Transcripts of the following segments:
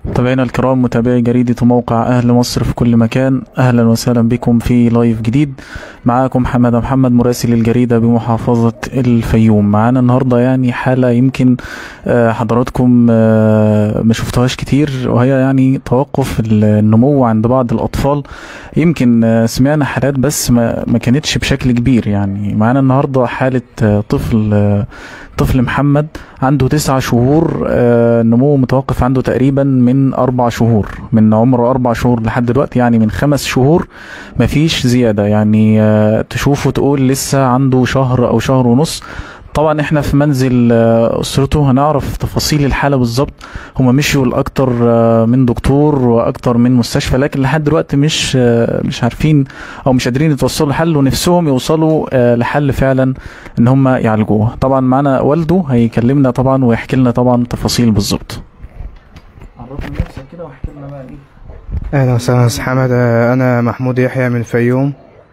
متابعينا الكرام متابعي جريدة وموقع أهل مصر في كل مكان أهلا وسهلا بكم في لايف جديد معاكم حمد محمد مراسل الجريدة بمحافظة الفيوم معانا النهاردة يعني حالة يمكن آه، حضراتكم آه، ما شفتوهاش كتير وهي يعني توقف النمو عند بعض الأطفال يمكن آه، سمعنا حالات بس ما ما كانتش بشكل كبير يعني معانا النهاردة حالة آه، طفل آه، طفل محمد عنده تسعة شهور آه، النمو متوقف عنده تقريبا من أربع شهور من عمره أربع شهور لحد دلوقتي يعني من خمس شهور مفيش زيادة يعني آه، تشوفه تقول لسه عنده شهر أو شهر ونص طبعا احنا في منزل آه، اسرته هنعرف تفاصيل الحاله بالظبط هما مشيوا لاكتر آه، من دكتور واكتر من مستشفى لكن لحد دلوقتي مش آه، مش عارفين او مش قادرين يتوصلوا لحل ونفسهم يوصلوا آه، لحل فعلا ان هم يعالجوه طبعا معانا والده هيكلمنا طبعا ويحكي لنا طبعا تفاصيل بالظبط عرفنا نفسك كده واحكي لنا بقى ايه اهلا وسهلا يا أستاذ حمد آه، انا محمود يحيى من الفيوم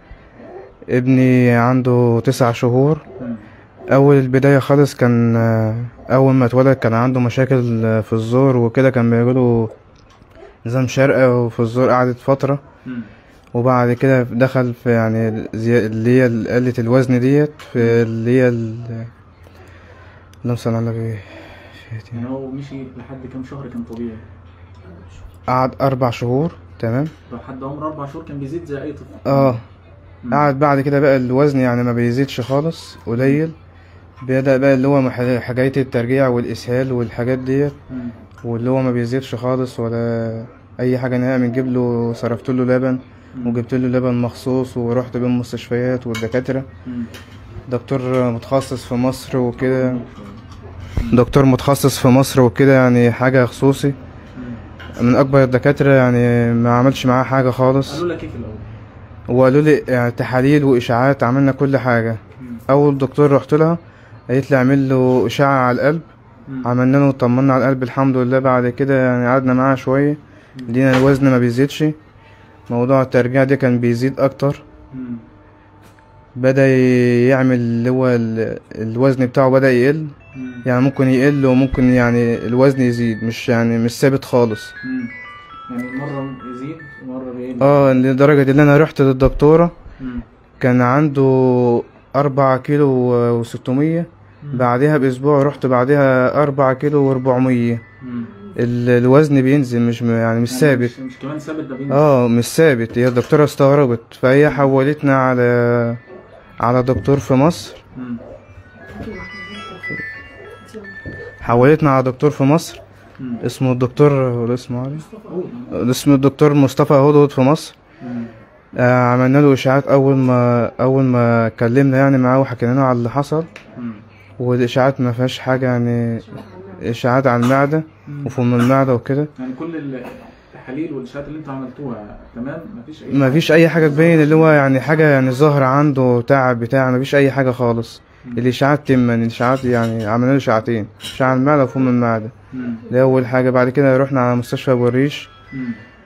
ابني عنده تسع شهور اول البدايه خالص كان آه، اول ما اتولد كان عنده مشاكل آه، في الزور وكده كان بيجيله نظام شرقة وفي الزور قعدت فتره وبعد كده دخل في يعني زي- اللي هي قلة الوزن ديت في اللي هي ال- اللهم صل على النبي يعني هو مشي لحد كام شهر كان طبيعي قعد اربع شهور تمام لحد عمر اربع شهور كان بيزيد زي اي طفل اه قعد بعد كده بقى الوزن يعني ما بيزيدش خالص قليل بدأ بقى اللي هو مح- حكاية الترجيع والإسهال والحاجات ديت واللي هو ما بيزيدش خالص ولا أي حاجة نهائي بنجيب له صرفت له لبن وجبت له لبن مخصوص ورحت بين المستشفيات والدكاترة دكتور متخصص في مصر وكده دكتور متخصص في مصر وكده يعني حاجة خصوصي من أكبر الدكاترة يعني ما عملش معاه حاجة خالص قالوا لك ايه في الاول وقالوا لي يعني تحاليل واشاعات عملنا كل حاجه اول دكتور رحت لها قالت لي اعمل له اشاعه على القلب عملنا له وطمنا على القلب الحمد لله بعد كده يعني قعدنا معاه شويه لقينا الوزن ما بيزيدش موضوع الترجيع ده كان بيزيد اكتر بدا يعمل اللي هو ال- الوزن بتاعه بدا يقل يعني ممكن يقل وممكن يعني الوزن يزيد مش يعني مش ثابت خالص يعني مره يزيد ومره بيقل اه لدرجه ان انا رحت للدكتوره كان عنده أربعة كيلو وستمية بعدها بأسبوع رحت بعدها أربعة كيلو وأربعمية ال- الوزن بينزل مش م- يعني مش ثابت مش, مش كمان ثابت ده بينزل اه مش ثابت هي الدكتورة استغربت فهي حولتنا على على دكتور في مصر مم. حولتنا على دكتور في مصر مم. اسمه الدكتور ولا اسمه علي قول. اسمه الدكتور مصطفى هدهد في مصر مم. آه عملنا له اشاعات اول ما اول ما اتكلمنا يعني معاه وحكينا له على اللي حصل مم. والاشاعات ما فيهاش حاجه يعني اشاعات على المعده وفم المعده وكده يعني كل ال- التحاليل والاشاعات اللي انتوا عملتوها تمام مفيش اي ما فيش اي حاجه تبين اللي هو يعني حاجه يعني ظاهره عنده تعب بتاع ما فيش اي حاجه خالص الاشاعات تما الاشاعات يعني عملنا له اشاعتين اشعه على المعده وفم المعده مم. ده اول حاجه بعد كده رحنا على مستشفى ابو الريش مم.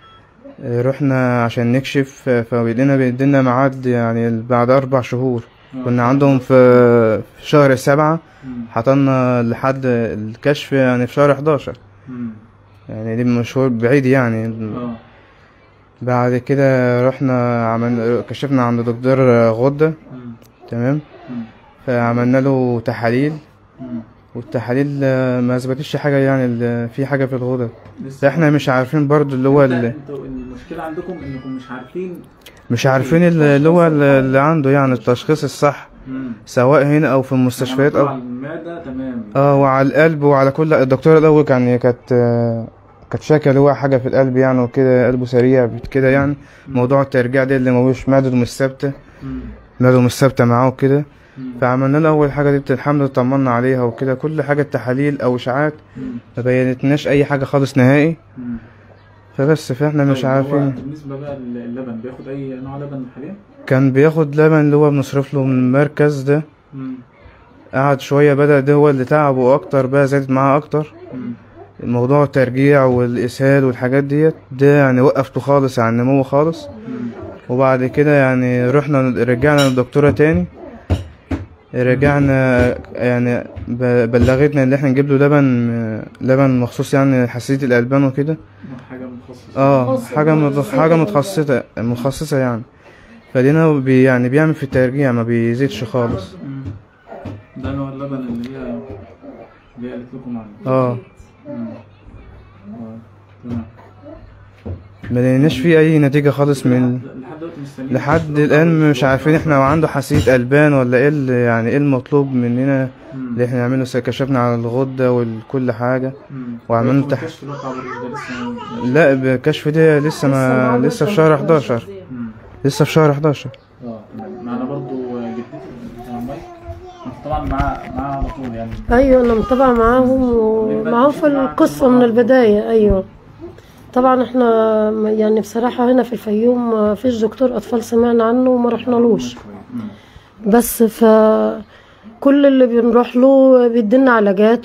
آه، رحنا عشان نكشف آه، فبيدينا بيدينا ميعاد يعني بعد اربع شهور كنا عندهم في في شهر سبعة مم. حطلنا لحد الكشف يعني في شهر 11 مم. يعني دي مشهور بعيد يعني اه بعد كده رحنا عمل كشفنا عند دكتور غدة مم. تمام مم. فعملنا له تحاليل مم. والتحاليل آه، ما اثبتتش حاجة يعني ال- في حاجة في الغدة لسه احنا مش عارفين برضو اللي هو لا، ال- انتوا المشكله عندكم انكم مش عارفين مش عارفين ال- اللي هو ال- اللي عنده يعني التشخيص الصح مم. سواء هنا او في المستشفيات يعني او على المعده تمام اه وعلى القلب وعلى كل الدكتور الاول كان كانت آه، كانت شاكه اللي هو حاجه في القلب يعني وكده قلبه سريع كده يعني موضوع الترجيع ده اللي ملوش معدته مش ثابته مم. معدته مش ثابته معاه وكده مم. فعملنا له اول حاجه دي الحمد لله طمنا عليها وكده كل حاجه تحاليل او اشاعات مم. ما بينتناش اي حاجه خالص نهائي مم. فبس فاحنا مش طيب، هو عارفين بالنسبه بقى للبن بياخد اي نوع لبن حاليا؟ كان بياخد لبن اللي هو بنصرف له من المركز ده مم. قعد شويه بدا ده هو اللي تعبه اكتر بقى زادت معاه اكتر مم. الموضوع الترجيع والاسهال والحاجات ديت ده يعني وقفته خالص عن النمو خالص مم. وبعد كده يعني رحنا رجعنا للدكتورة تاني رجعنا يعني ب- بلغتنا ان احنا نجيب له لبن آه، لبن مخصوص يعني حساسية الألبان وكده حاجه متخصصه اه متخصص- حاجة متخ- متخصصة حاجة جداً. متخصصة متخصصة يعني فلينا بي يعني بيعمل في الترجيع ما بيزيدش خالص ده نوع اللبن اللي هي اللي هي قالت لكم عنه اه مم. آه، تمام ما لقيناش فيه اي نتيجة خالص من لحد دلوقتي مستنيين لحد الآن مش عارفين احنا عنده حساسية ألبان ولا ايه اللي يعني ايه المطلوب مننا مم. اللي احنا نعمله س- كشفنا على الغدة وكل حاجة مم. وعملنا دلوقتي تح- الكشف اللي هو بتاع الريش ده لسه لا الكشف ده لسه ما معمول لسه في شهر 11 مم. لسه في شهر 11 اه معانا برضو جدتي بتاع المايك انت طبعا مع مع على طول يعني ايوه انا متابعه معاهم ومعاهم في القصه من البدايه ايوه طبعا احنا م- يعني بصراحه هنا في الفيوم ما فيش دكتور اطفال سمعنا عنه وما رحنالوش مم. بس ف كل اللي بنروح له بيدينا علاجات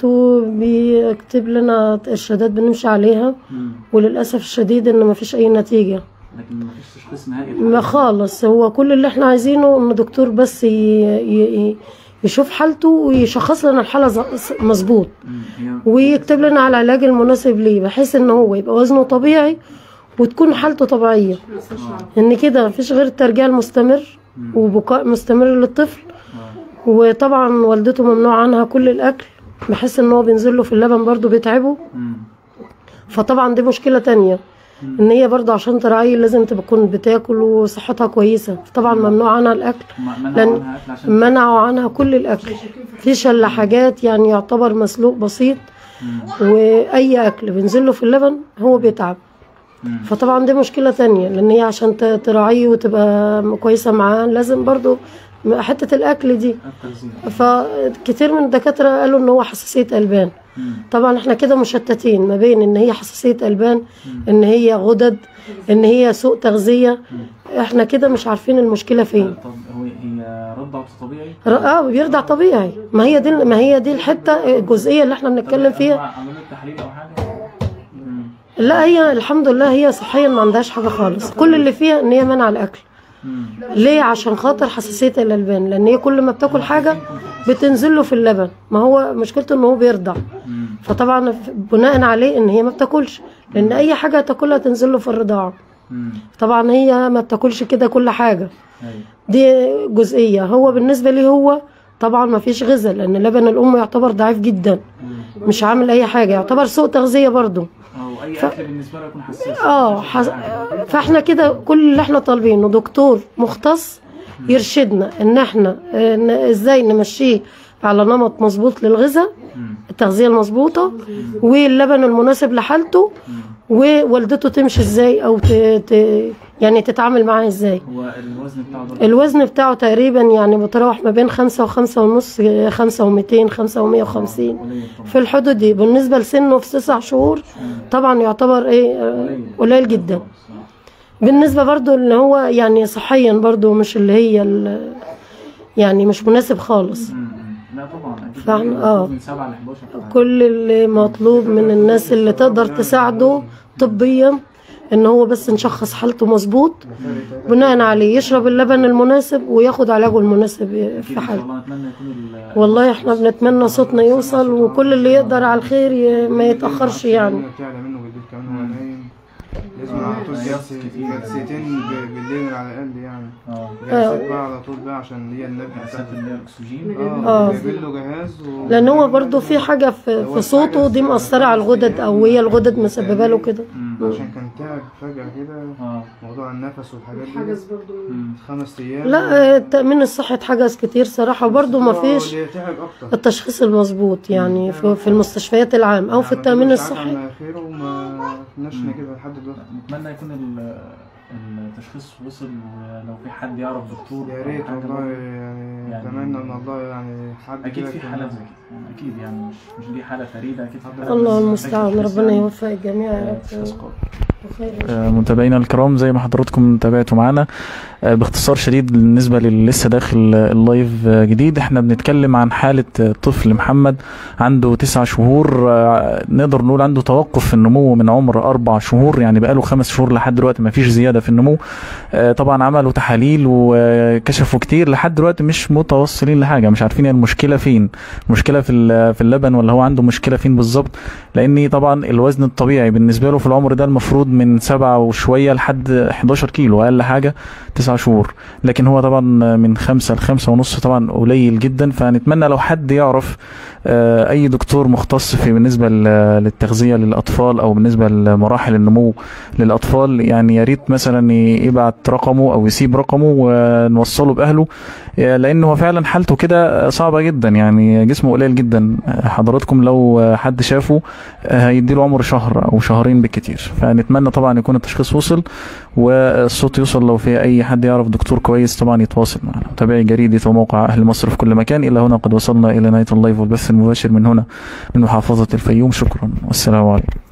وبيكتب لنا ارشادات بنمشي عليها مم. وللاسف الشديد ان ما فيش اي نتيجه لكن ما فيش تشخيص نهائي ما خالص هو كل اللي احنا عايزينه ان دكتور بس ي... ي... يشوف حالته ويشخص لنا الحاله ز- مظبوط مم. هي ويكتب لنا على العلاج المناسب ليه بحيث ان هو يبقى وزنه طبيعي وتكون حالته طبيعيه ان كده مفيش غير الترجيع المستمر وبقاء مستمر للطفل آه. وطبعا والدته ممنوع عنها كل الاكل بحيث ان هو بينزل له في اللبن برضو بيتعبه مم. فطبعا دي مشكله تانية ان هي برضو عشان تراعي لازم تكون بتاكل وصحتها كويسه طبعا ممنوع عنها الاكل ما- لأن منعوا عنها اكل عشان منعوا عنها كل الاكل فيش الا حاجات يعني يعتبر مسلوق بسيط مم. واي اكل بينزل له في اللبن هو بيتعب مم. فطبعا دي مشكله تانية لان هي عشان ت- تراعيه وتبقى كويسه معاه لازم برضو حته الاكل دي التغذية فكتير من الدكاتره قالوا ان هو حساسيه البان مم. طبعا احنا كده مشتتين ما بين ان هي حساسيه البان ان هي غدد ان هي سوء تغذيه احنا كده مش عارفين المشكله فين طب هو هي رضعت طبيعي ر- اه بيرضع طبيعي ما هي دي ما هي دي الحته الجزئيه اللي احنا بنتكلم فيها عملوا تحليل او حاجه مم. لا هي الحمد لله هي صحيا ما عندهاش حاجه خالص كل اللي فيها ان هي منع الاكل مم. ليه عشان خاطر حساسيه الالبان لان هي كل ما بتاكل حاجه بتنزل له في اللبن ما هو مشكلته ان هو بيرضع مم. فطبعا بناء عليه ان هي ما بتاكلش لان اي حاجه تاكلها تنزل له في الرضاعه مم. طبعا هي ما بتاكلش كده كل حاجه ايوه دي جزئيه هو بالنسبه لي هو طبعا ما فيش غذاء لان لبن الام يعتبر ضعيف جدا مش عامل اي حاجه يعتبر سوء تغذيه برضو او اي اكل بالنسبه له يكون حساس اه حس... فاحنا كده كل اللي احنا طالبينه دكتور مختص يرشدنا ان احنا آه، ن- ازاي نمشيه على نمط مظبوط للغذاء مم. التغذيه المظبوطه واللبن المناسب لحالته ووالدته تمشي ازاي او ت... ت... يعني تتعامل معاه ازاي هو الوزن بتاعه ده الوزن بتاعه تقريبا يعني بتراوح ما بين خمسة وخمسة ونص خمسة وميتين خمسة ومية وخمسين قليل طبعا في الحدود دي بالنسبة لسنه في تسع شهور طبعا يعتبر ايه آه، قليل جدا بالنسبة برضو ان هو يعني صحيا برضو مش اللي هي ال- يعني مش مناسب خالص مم. لا طبعا اكيد فاحنا- اه. من 7 ل 11 فعلا. كل اللي مطلوب من الناس اللي تقدر تساعده طبيا ان هو بس نشخص حالته مظبوط بناء عليه يشرب اللبن المناسب وياخد علاجه المناسب اكيد في ان شاء حاله الله نتمنى يكون ال- والله احنا بنتمنى صوتنا يوصل وكل اللي يقدر على الخير ي- ما يتأخرش يعني بتعلى منه بالليل كمان وهو نايم لازم على طول جلسة جلستين ب- بالليل على الأقل يعني اه جلسات بقى على طول بقى عشان هي النبي جلسات اللي هي الاكسجين اه آه. جايبين له جهاز و... لان هو برضو في حاجة في, في صوته دي مأثرة على الغدد او هي الغدد مسببة له كده مم. عشان كان تعب فجأة كده اه موضوع النفس والحاجات دي مم. خمس أيام لا التأمين الصحي اتحجز كتير صراحة وبرضو ما فيش اللي تعب أكتر التشخيص المظبوط يعني في, في المستشفيات العام او في التأمين الصحي على خير وما نشنا كده لحد دلوقتي نتمنى يكون ال- التشخيص وصل ولو في حد يعرف دكتور يا أو ريت حاجة والله برضه. يعني يعني- اتمنى ان الله يعني حد اكيد كده في يكون- حالات زي كده يعني اكيد يعني مش مش دي حاله فريده اكيد في حالات الله بس المستعان محتاجة ربنا يعني يوفق الجميع يا رب تشخيص قوي آه، متابعينا الكرام زي ما حضراتكم تابعتوا معانا آه، باختصار شديد بالنسبة للي لسه داخل آه، اللايف آه، جديد احنا بنتكلم عن حالة آه، طفل محمد عنده تسع شهور آه، نقدر نقول عنده توقف في النمو من عمر أربع شهور يعني بقاله خمس شهور لحد دلوقتي ما فيش زيادة في النمو آه، طبعا عملوا تحاليل وكشفوا كتير لحد دلوقتي مش متوصلين لحاجة مش عارفين المشكلة فين المشكلة في ال- في اللبن ولا هو عنده مشكلة فين بالظبط لأن طبعا الوزن الطبيعي بالنسبة له في العمر ده المفروض من سبعة وشوية لحد 11 كيلو أقل حاجة تسع شهور لكن هو طبعا من خمسة لخمسة ونص طبعا قليل جدا فنتمنى لو حد يعرف آه، أي دكتور مختص في بالنسبة ل- للتغذية للأطفال أو بالنسبة لمراحل النمو للأطفال يعني يا ريت مثلا ي- يبعت رقمه أو يسيب رقمه ونوصله بأهله آه، لأن هو فعلا حالته كده صعبة جدا يعني جسمه قليل جدا آه، حضراتكم لو آه، حد شافه آه، هيديله عمر شهر أو شهرين بالكتير فنتمنى طبعا يكون التشخيص وصل والصوت يوصل لو في أي حد يعرف دكتور كويس طبعا يتواصل معنا متابعي جريدة وموقع أهل مصر في كل مكان إلى هنا قد وصلنا إلى نهاية اللايف والبث المباشر من هنا من محافظة الفيوم شكرا والسلام عليكم